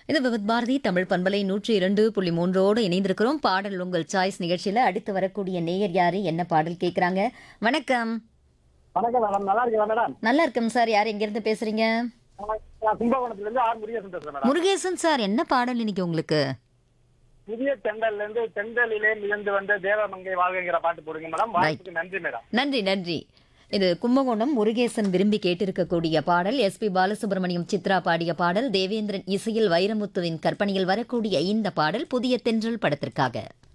இது விவித் பாரதி தமிழ் பண்பலை நூற்றி இரண்டு புள்ளி மூன்றோடு இணைந்திருக்கிறோம் பாடல் உங்கள் சாய்ஸ் நிகழ்ச்சியில அடுத்து வரக்கூடிய நேயர் யாரு என்ன பாடல் கேட்குறாங்க வணக்கம் வணக்கம் மேடம் நல்லா இருக்கீங்களா மேடம் நல்லா இருக்கேன் சார் யார் எங்கிருந்து பேசுறீங்க நான் கும்பகோணத்துல இருந்து ஆர் முருகேசன் பேசுறேன் மேடம் முருகேசன் சார் என்ன பாடல் இன்னைக்கு உங்களுக்கு புதிய தெண்டல்ல இருந்து தெண்டலிலே மிதந்து வந்த தேவமங்கை வாழ்கிற பாட்டு போடுங்க மேடம் வாய்ப்புக்கு நன்றி மேடம் நன்றி நன்றி இது கும்பகோணம் முருகேசன் விரும்பி கேட்டிருக்கக்கூடிய பாடல் எஸ்பி பாலசுப்ரமணியம் சித்ரா பாடிய பாடல் தேவேந்திரன் இசையில் வைரமுத்துவின் கற்பனையில் வரக்கூடிய இந்த பாடல் புதிய தென்றல் படத்திற்காக